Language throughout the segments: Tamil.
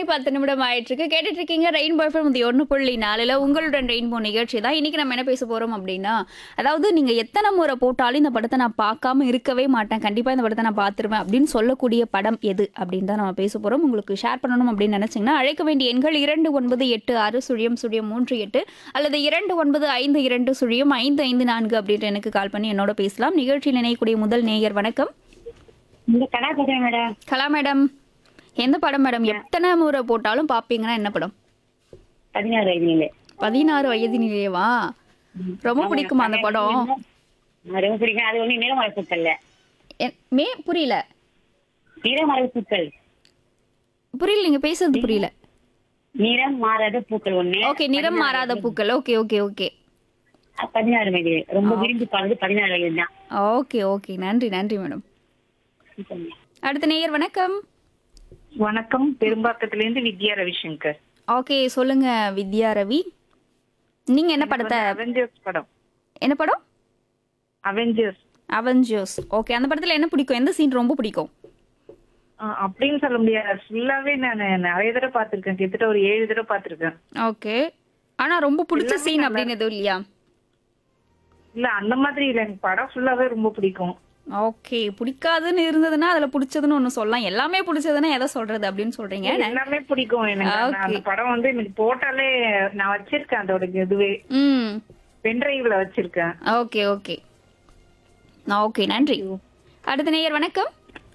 பத்து நிமிடம் ஆயிட்டு இருக்கு கேட்டுட்டு இருக்கீங்க ரெயின்போ எஃப்எம் இது ஒன்று புள்ளி நாலுல உங்களுடன் ரெயின்போ நிகழ்ச்சி தான் இன்னைக்கு நம்ம என்ன பேச போறோம் அப்படின்னா அதாவது நீங்க எத்தனை முறை போட்டாலும் இந்த படத்தை நான் பார்க்காம இருக்கவே மாட்டேன் கண்டிப்பா இந்த படத்தை நான் பார்த்துருவேன் அப்படின்னு சொல்லக்கூடிய படம் எது அப்படின்னு தான் நம்ம பேச போறோம் உங்களுக்கு ஷேர் பண்ணணும் அப்படின்னு நினைச்சீங்கன்னா அழைக்க வேண்டிய எண்கள் இரண்டு ஒன்பது எட்டு ஆறு சுழியம் சுழியம் மூன்று எட்டு அல்லது இரண்டு ஒன்பது ஐந்து இரண்டு சுழியம் ஐந்து ஐந்து நான்கு அப்படின்ட்டு எனக்கு கால் பண்ணி என்னோட பேசலாம் நிகழ்ச்சியில் இணையக்கூடிய முதல் நேயர் வணக்கம் இந்த கடை பேசுறேன் மேடம் கலா மேடம் எந்த படம் மேடம் எத்தனை முறை போட்டாலும் பாப்பீங்கன்னா என்ன படம் பதினாறு வயதுல பதினாறு வயது நிலையவா ரொம்ப பிடிக்குமா அந்த படம் ரொம்ப பிடிக்கும் அது ஒண்ணு நிறமலை பூக்கள்ல எ- மே புரியல நிறமலை பூக்கள் புரியல நீங்க பேசுறது புரியல நிறம் மாறாத பூக்கள் ஒண்ணு ஓகே நிறம் மாறாத பூக்கள் ஓகே ஓகே ஓகே அது பதினாறு வயது ரொம்ப விரும்பி பார்த்தது பதினாறு வயது தான் ஓகே ஓகே நன்றி நன்றி மேடம் அடுத்த நேயர் வணக்கம் வணக்கம் பெரும்பாக்கத்திலிருந்து வித்யா ரவிசங்கர் ஓகே சொல்லுங்க வித்யா ரவி நீங்க என்ன படத்தை அவெஞ்சர்ஸ் படம் என்ன படம் அவெஞ்சர்ஸ் அவெஞ்சர்ஸ் ஓகே அந்த படத்துல என்ன பிடிக்கும் எந்த சீன் ரொம்ப பிடிக்கும் அப்படின்னு சொல்ல முடியாது ஃபுல்லாவே நான் நிறைய தடவை பார்த்திருக்கேன் கிட்டத்தட்ட ஒரு ஏழு தடவை பார்த்திருக்கேன் ஓகே ஆனா ரொம்ப பிடிச்ச சீன் அப்படின்னு எதுவும் இல்லையா இல்ல அந்த மாதிரி இல்ல எனக்கு படம் ஃபுல்லாவே ரொம்ப பிடிக்கும் ஓகே பிடிக்காதுன்னு இருந்ததுன்னா அதுல பிடிச்சதுன்னு ஒண்ணு சொல்லலாம் எல்லாமே பிடிச்சதுன்னா எதை சொல்றது அப்படின்னு சொல்றீங்க எல்லாமே பிடிக்கும் எனக்கு நான் அந்த படம் வந்து எனக்கு போட்டாலே நான் வச்சிருக்கேன் அதோட இதுவே ம் பென்டிரைவ்ல வச்சிருக்கேன் ஓகே ஓகே ஓகே நன்றி அடுத்த நேயர் வணக்கம்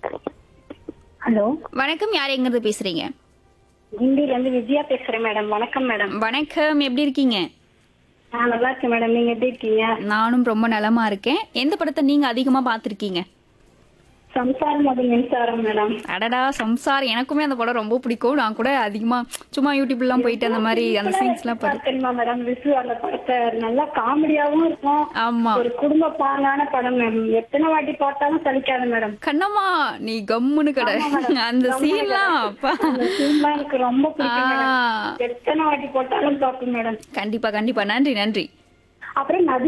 ஹலோ வணக்கம் யார் எங்கிருந்து பேசுறீங்க இந்தியில இருந்து விஜயா பேசுறேன் மேடம் வணக்கம் மேடம் வணக்கம் எப்படி இருக்கீங்க நான் நல்லா இருக்கேன் மேடம் நீங்க எப்படி இருக்கீங்க நானும் ரொம்ப நலமா இருக்கேன் எந்த படத்தை நீங்க அதிகமா பார்த்திருக்கீங்க சம்சாரம் அது மின்சாரம் மேடம் அடடா சம்சார் எனக்குமே அந்த படம் ரொம்ப பிடிக்கும் நான் கூட அதிகமா சும்மா யூடியூப்லாம் போயிட்டு அந்த மாதிரி அந்த சீன்ஸ்லாம் பார்த்து தெரியுமா மேடம் விசு அந்த படத்தை நல்லா காமெடியாவும் இருக்கும் ஆமா ஒரு குடும்ப பாங்கான படம் மேடம் எத்தனை வாட்டி பார்த்தாலும் சலிக்காது மேடம் கண்ணம்மா நீ கம்முன்னு கடை அந்த சீன்லாம் அப்பா அந்த சீன்லாம் எனக்கு ரொம்ப பிடிக்கும் மேடம் ஆ, எத்தனை வாட்டி போட்டாலும் பார்ப்பேன் மேடம் கண்டிப்பா கண்டிப்பா நன்றி நன்றி அப்புறம் நதி